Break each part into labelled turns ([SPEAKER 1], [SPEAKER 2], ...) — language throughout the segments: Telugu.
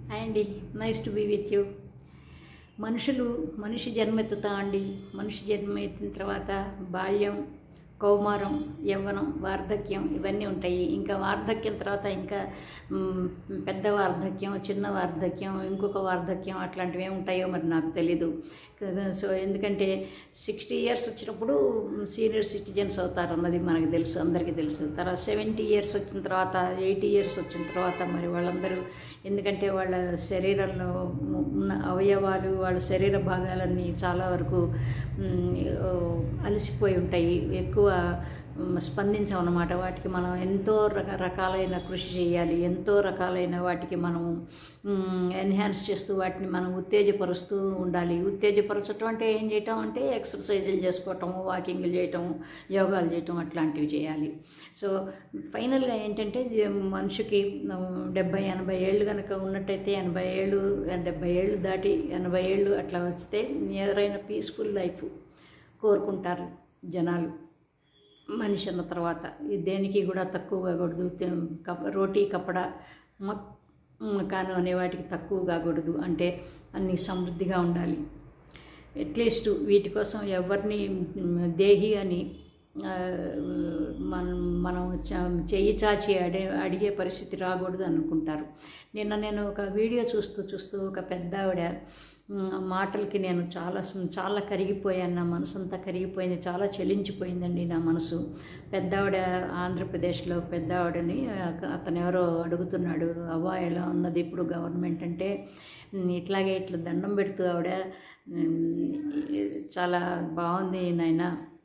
[SPEAKER 1] హాయ్ అండి nice to be with you మనుషులు మనిషి జన్మెత్తుతా అండి మనిషి జన్మెత్తిన తర్వాత బాల్యం కౌమారం యవ్వనం వార్ధక్యం ఇవన్నీ ఉంటాయి ఇంకా వార్ధక్యం తర్వాత ఇంకా మ్, పెద్ద వార్ధక్యం చిన్న వార్ధక్యం ఇంకొక వార్ధక్యం అట్లాంటివి ఏమి ఉంటాయో మరి నాకు తెలీదు సో ఎందుకంటే సిక్స్టీ ఇయర్స్ వచ్చినప్పుడు సీనియర్ సిటిజన్స్ అవుతారు అన్నది మనకు తెలుసు అందరికీ తెలుసు తర్వాత సెవెంటీ ఇయర్స్ వచ్చిన తర్వాత ఎయిటీ ఇయర్స్ వచ్చిన తర్వాత మరి వాళ్ళందరూ ఎందుకంటే వాళ్ళ శరీరంలో ఉన్న అవయవాలు వాళ్ళ శరీర భాగాలన్నీ చాలా వరకు మ్, ఓ, అలసిపోయి ఉంటాయి ఎక్కువ మ్, స్పందించమన్నమాట వాటికి మనం ఎంతో రక రకాలైన కృషి చేయాలి ఎంతో రకాలైన వాటికి మనం ఎన్హాన్స్ చేస్తూ వాటిని మనం ఉత్తేజపరుస్తూ ఉండాలి ఉత్తేజపరచటం అంటే ఏం చేయటం అంటే ఎక్సర్సైజులు చేసుకోవటం వాకింగ్లు చేయటం యోగాలు చేయటం అట్లాంటివి చేయాలి సో ఫైనల్గా ఏంటంటే ఇది మనిషికి డెబ్బై ఎనభై ఏళ్ళు కనుక ఉన్నట్టయితే ఎనభై ఏళ్ళు డెబ్బై ఏళ్ళు దాటి ఎనభై ఏళ్ళు అట్లా వస్తే ఎవరైనా పీస్ఫుల్ లైఫ్ కోరుకుంటారు జనాలు మనిషి అన్న తర్వాత ఇది దేనికి కూడా తక్కువ కాకూడదు తి- కప రోటీ కప్పడ మక్ కాను అనే వాటికి తక్కువ కాకూడదు అంటే అన్ని సమృద్ధిగా ఉండాలి అట్లీస్ట్ వీటి కోసం ఎవరిని మ్, దేహి అని ఆ, మనం మనం చ- చెయ్యి చాచి అడే అడిగే పరిస్థితి రాకూడదు అనుకుంటారు నిన్న నేను ఒక వీడియో చూస్తూ చూస్తూ ఒక పెద్ద ఆవిడ మ్, మాటలకి నేను చాలా సం- చాలా కరిగిపోయాను నా మనసు అంతా కరిగిపోయింది చాలా చెలించిపోయిందండి నా మనసు పెద్ద ఆవిడ ఆంధ్రప్రదేశ్లో ఒక పెద్ద ఆవిడని అక- అతను ఎవరో అడుగుతున్నాడు అవ్వ ఎలా ఉన్నది ఇప్పుడు గవర్నమెంట్ అంటే "మ్, ఇట్లాగే ఇట్లా దండం పెడుతూ ఆవిడ "మ్, చాలా బాగుంది నాయన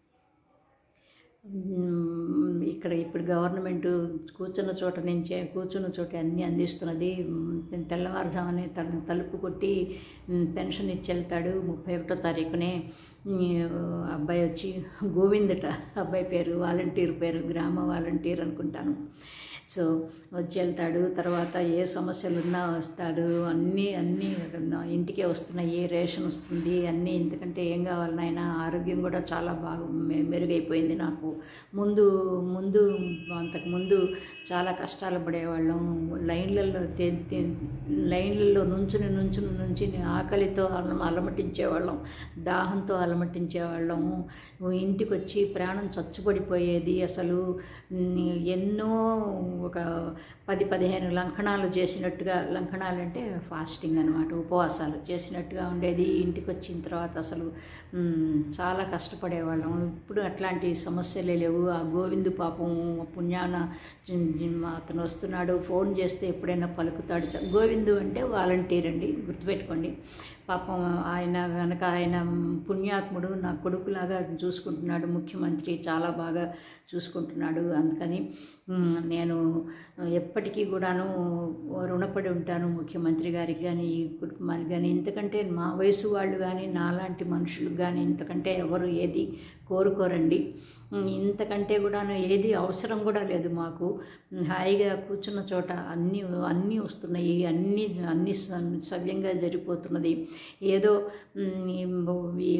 [SPEAKER 1] మ్మ్. ఇక్కడ ఇప్పుడు గవర్నమెంట్ కూర్చున్న చోట నుంచే కూర్చున్న చోట అన్నీ అందిస్తున్నది మ్మ్. తెల్లవారుజామునే తన తలుపు కొట్టి మ్మ్, పెన్షన్ ఇచ్చి వెళ్తాడు ముప్పై ఒకటో తారీఖునే మ్మ్, అబ్బాయి వచ్చి గోవిందట అబ్బాయి పేరు వాలంటీర్ పేరు గ్రామ వాలంటీర్ అనుకుంటాను సో వచ్చి వెళ్తాడు తర్వాత ఏ సమస్యలు ఉన్నా వస్తాడు అన్నీ అన్నీ నా ఇంటికే వస్తున్నాయి రేషన్ వస్తుంది అన్నీ ఎందుకంటే ఏం కావాలి నాయన ఆరోగ్యం కూడా చాలా బాగా మె- మెరుగైపోయింది నాకు ముందు ముందు అంతకు ముందు చాలా కష్టాలు పడేవాళ్ళం లైన్లలో తే- తే- లైన్లలో నుంచుని నుంచుని నుంచుని ఆకలితో అల అలమటించేవాళ్ళం దాహంతో అలమటించేవాళ్ళము ఇంటికి వచ్చి ప్రాణం చచ్చుపడిపోయేది అసలు ఉమ్, ఎన్నో ఒక పది పదిహేను లంకణాలు చేసినట్టుగా లంకణాలు అంటే ఫాస్టింగ్ అనమాట ఉపవాసాలు చేసినట్టుగా ఉండేది ఇంటికి వచ్చిన తర్వాత అసలు ఉమ్, చాలా కష్టపడేవాళ్ళం ఇప్పుడు అట్లాంటి సమస్యలే లేవు ఆ గోవిందు పాపం పుణ్యాన జి- జి- అతను వస్తున్నాడు ఫోన్ చేస్తే ఎప్పుడైనా పలుకుతాడు చ- గోవిందు అంటే వాలంటీర్ అండి గుర్తుపెట్టుకోండి పాపం ఆయన కనుక ఆయన పుణ్యాత్ముడు నా కొడుకులాగా చూసుకుంటున్నాడు ముఖ్యమంత్రి చాలా బాగా చూసుకుంటున్నాడు అందుకని మ్, నేను ఎప్పటికీ కూడాను రుణపడి ఉంటాను ముఖ్యమంత్రి గారికి కానీ ఈ కుటుంబానికి కానీ ఇంతకంటే మా వయసు వాళ్ళు కానీ నాలాంటి మనుషులకు కానీ ఇంతకంటే ఎవరు ఏది కోరుకోరండి మ్, ఇంతకంటే కూడాను ఏది అవసరం కూడా లేదు మాకు మ్, హాయిగా కూర్చున్న చోట అన్నీ అన్నీ వస్తున్నాయి అన్నీ అన్నీ స- సవ్యంగా జరిగిపోతున్నది ఏదో మ్, ఈ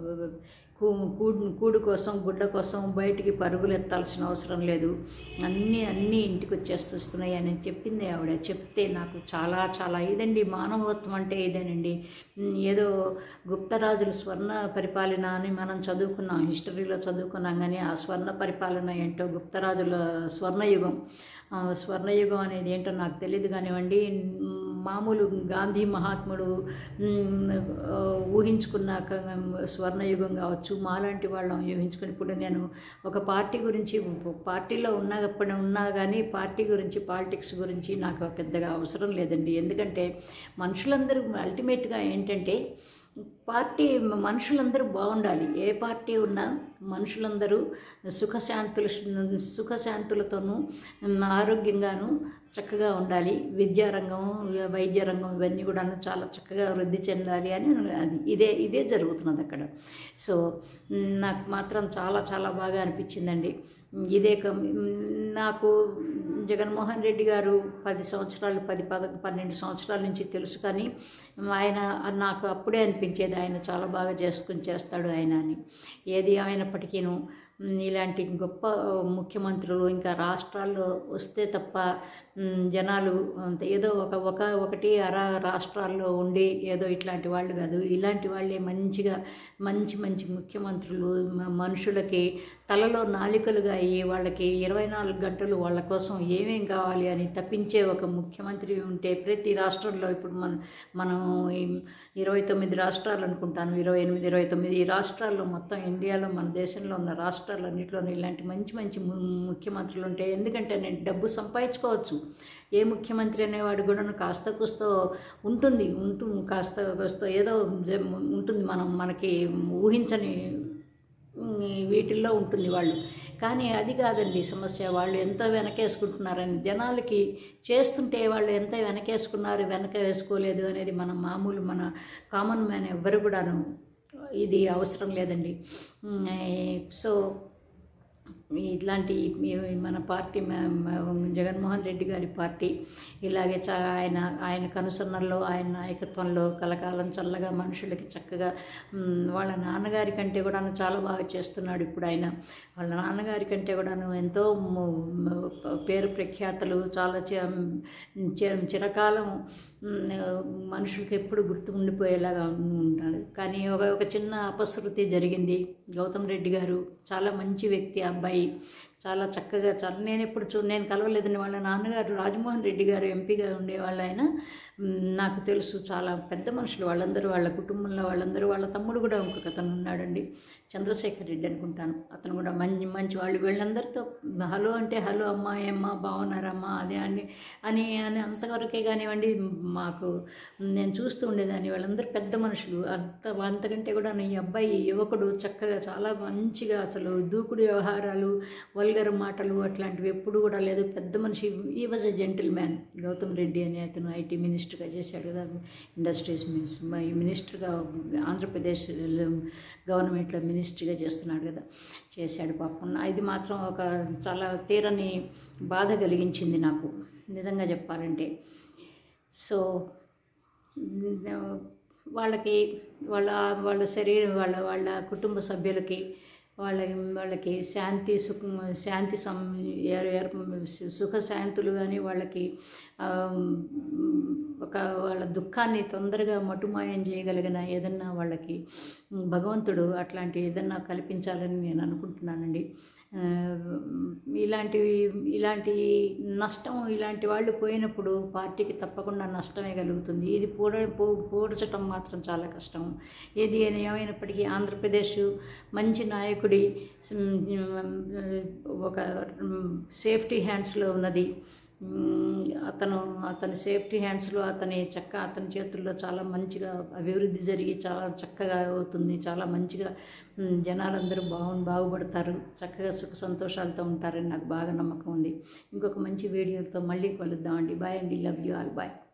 [SPEAKER 1] కూ- కూడు కూడు కోసం గుడ్డ కోసం బయటికి పరుగులు ఎత్తాల్సిన అవసరం లేదు అన్నీ అన్నీ ఇంటికి వచ్చేస్తున్నాయి అని చెప్పింది ఆవిడ చెప్తే నాకు చాలా చాలా ఇదండి మానవత్వం అంటే ఇదేనండి ఉమ్, ఏదో గుప్తరాజుల స్వర్ణ పరిపాలన అని మనం చదువుకున్నాం హిస్టరీలో చదువుకున్నాం కానీ ఆ స్వర్ణ పరిపాలన ఏంటో గుప్తరాజుల స్వర్ణయుగం ఆ, స్వర్ణయుగం అనేది ఏంటో నాకు తెలియదు కానివ్వండి ఉమ్, మామూలు గాంధీ మహాత్ముడు ఉమ్, ఆ, ఊహించుకున్న క- స్వర్ణయుగం కావచ్చు మాలాంటి వాళ్ళం ఊహించుకుని ఇప్పుడు నేను ఒక పార్టీ గురించి పార్టీలో ఉన్నప్పుడు ఉన్నా కానీ పార్టీ గురించి పాలిటిక్స్ గురించి నాకు పెద్దగా అవసరం లేదండి ఎందుకంటే మనుషులందరూ అల్టిమేట్గా ఏంటంటే పార్టీ మనుషులందరూ బాగుండాలి ఏ పార్టీ ఉన్నా మనుషులందరూ సుఖశాంతులు సుఖశాంతులతోనూ ఆరోగ్యంగాను చక్కగా ఉండాలి విద్యారంగం వైద్య రంగం ఇవన్నీ కూడా చాలా చక్కగా వృద్ధి చెందాలి అని అది ఇదే ఇదే జరుగుతున్నది అక్కడ సో మ్, నాకు మాత్రం చాలా చాలా బాగా అనిపించిందండి ఇదే కం- నాకు జగన్మోహన్ రెడ్డి గారు పది సంవత్సరాలు పది పద పన్నెండు సంవత్సరాల నుంచి తెలుసు కానీ ఆయన నాకు అప్పుడే అనిపించేది ఆయన చాలా బాగా చేసుకుని చేస్తాడు ఆయన అని ఏది అయినప్పటికీను మ్, ఇలాంటి గొప్ప ముఖ్యమంత్రులు ఇంకా రాష్ట్రాల్లో వస్తే తప్ప మ్, జనాలు అంత ఏదో ఒక ఒక ఒకటి అర రాష్ట్రాల్లో ఉండి ఏదో ఇట్లాంటి వాళ్ళు కాదు ఇలాంటి వాళ్ళే మంచిగా మంచి మంచి ముఖ్యమంత్రులు మ- మనుషులకి తలలో నాలికలుగా అయ్యి వాళ్ళకి ఇరవై నాలుగు గంటలు వాళ్ళ కోసం ఏమేం కావాలి అని తప్పించే ఒక ముఖ్యమంత్రి ఉంటే ప్రతి రాష్ట్రంలో ఇప్పుడు మన మనం ఈ ఇరవై తొమ్మిది రాష్ట్రాలు అనుకుంటాను ఇరవై ఎనిమిది ఇరవై తొమ్మిది ఈ రాష్ట్రాల్లో మొత్తం ఇండియాలో మన దేశంలో ఉన్న రాష్ట్రాలన్నింటిలోనూ ఇలాంటి మంచి మంచి ము- ముఖ్యమంత్రులు ఉంటాయి ఎందుకంటే నేను డబ్బు సంపాదించుకోవచ్చు ఏ ముఖ్యమంత్రి అనేవాడు కూడా కాస్త కూస్తో ఉంటుంది ఉంటూ కాస్త కూస్తో ఏదో జ- ఉంటుంది మనం మనకి ఊహించని ఉమ్, వీటిల్లో ఉంటుంది వాళ్ళు కానీ అది కాదండి సమస్య వాళ్ళు ఎంత వెనకేసుకుంటున్నారని జనాలకి చేస్తుంటే వాళ్ళు ఎంత వెనకేసుకున్నారు వెనక వేసుకోలేదు అనేది మన మామూలు మన కామన్ మ్యాన్ ఎవ్వరు కూడాను ఇది అవసరం లేదండి ఉమ్, సో ఇట్లాంటి ఈ మన పార్టీ మ- మ- జగన్మోహన్ రెడ్డి గారి పార్టీ ఇలాగే చా ఆయన ఆయన కనుసన్నల్లో ఆయన నాయకత్వంలో కలకాలం చల్లగా మనుషులకి చక్కగా మ్, వాళ్ళ నాన్నగారి కంటే కూడాను చాలా బాగా చేస్తున్నాడు ఇప్పుడు ఆయన వాళ్ళ నాన్నగారి కంటే కూడాను ఎంతో ము- ము- పేరు ప్రఖ్యాతలు చాలా చి- చి- చిరకాలం మ్, మనుషులకి ఎప్పుడు గుర్తు ఉండిపోయేలాగా ఉంటాడు కానీ ఒక ఒక చిన్న అపశృతి జరిగింది గౌతమ్ రెడ్డి గారు చాలా మంచి వ్యక్తి ఆ అబ్బాయి చాలా చక్కగా చాలా నేను ఎప్పుడు చూ నేను కలవలేదని వాళ్ళ నాన్నగారు రాజమోహన్ రెడ్డి గారు ఎంపీగా ఉండేవాళ్ళు ఆయన మ్, నాకు తెలుసు చాలా పెద్ద మనుషులు వాళ్ళందరూ వాళ్ళ కుటుంబంలో వాళ్ళందరూ వాళ్ళ తమ్ముడు కూడా ఇంకొక అతను ఉన్నాడండి చంద్రశేఖర్ రెడ్డి అనుకుంటాను అతను కూడా మంచి మంచి వాళ్ళు వీళ్ళందరితో హలో అంటే హలో అమ్మా ఏమ్మా బాగున్నారమ్మా అదే అని అని అని అంతవరకే కానివ్వండి మాకు నేను చూస్తూ ఉండేదాన్ని వాళ్ళందరూ పెద్ద మనుషులు అంత అంతకంటే కూడా ఈ అబ్బాయి యువకుడు చక్కగా చాలా మంచిగా అసలు దూకుడు వ్యవహారాలు వల్గర్ మాటలు అట్లాంటివి ఎప్పుడు కూడా లేదు పెద్ద మనిషి ఈ was a gentleman Gautam Reddy అనే అతను ఐటీ మినిస్టర్గా చేశాడు కదా ఇండస్ట్రీస్ మినిస్టర్ మినిస్టర్గా ఆంధ్రప్రదేశ్ గవర్నమెంట్లో మినిస్ట్రీగా చేస్తున్నాడు కదా చేశాడు పాపం ఇది మాత్రం ఒక చాలా తీరని బాధ కలిగించింది నాకు నిజంగా చెప్పాలంటే సో వాళ్ళకి వాళ్ళ వాళ్ళ శరీరం వాళ్ళ వాళ్ళ కుటుంబ సభ్యులకి వాళ్ళ వాళ్ళకి శాంతి సుఖ శాంతి సం ఏర్- ఏర్- సుఖ శాంతులు కానీ వాళ్ళకి ఆ, ఒక వాళ్ళ దుఃఖాన్ని తొందరగా మటుమాయం చేయగలిగిన ఏదన్నా వాళ్ళకి భగవంతుడు అట్లాంటి ఏదన్నా కల్పించాలని నేను అనుకుంటున్నానండి ఆ, ఇలాంటివి ఇలాంటి నష్టం ఇలాంటి వాళ్ళు పోయినప్పుడు పార్టీకి తప్పకుండా నష్టమే కలుగుతుంది ఇది పూడ పూ పూడ్చటం మాత్రం చాలా కష్టం ఏది అని ఏమైనప్పటికీ ఆంధ్రప్రదేశ్ మంచి నాయకుడి ఉమ్, ఒక సేఫ్టీ హ్యాండ్స్లో ఉన్నది ఉమ్, అతను అతని సేఫ్టీ హ్యాండ్స్లో అతని చక్క అతని చేతుల్లో చాలా మంచిగా అభివృద్ధి జరిగి చాలా చక్కగా అవుతుంది చాలా మంచిగా ఉమ్, జనాలందరూ బాగు బాగుపడతారు చక్కగా సుఖ సంతోషాలతో ఉంటారని నాకు బాగా నమ్మకం ఉంది ఇంకొక మంచి వీడియోతో మళ్ళీ కలుద్దామండి బాయ్ అండి లవ్ యూ ఆల్ బాయ్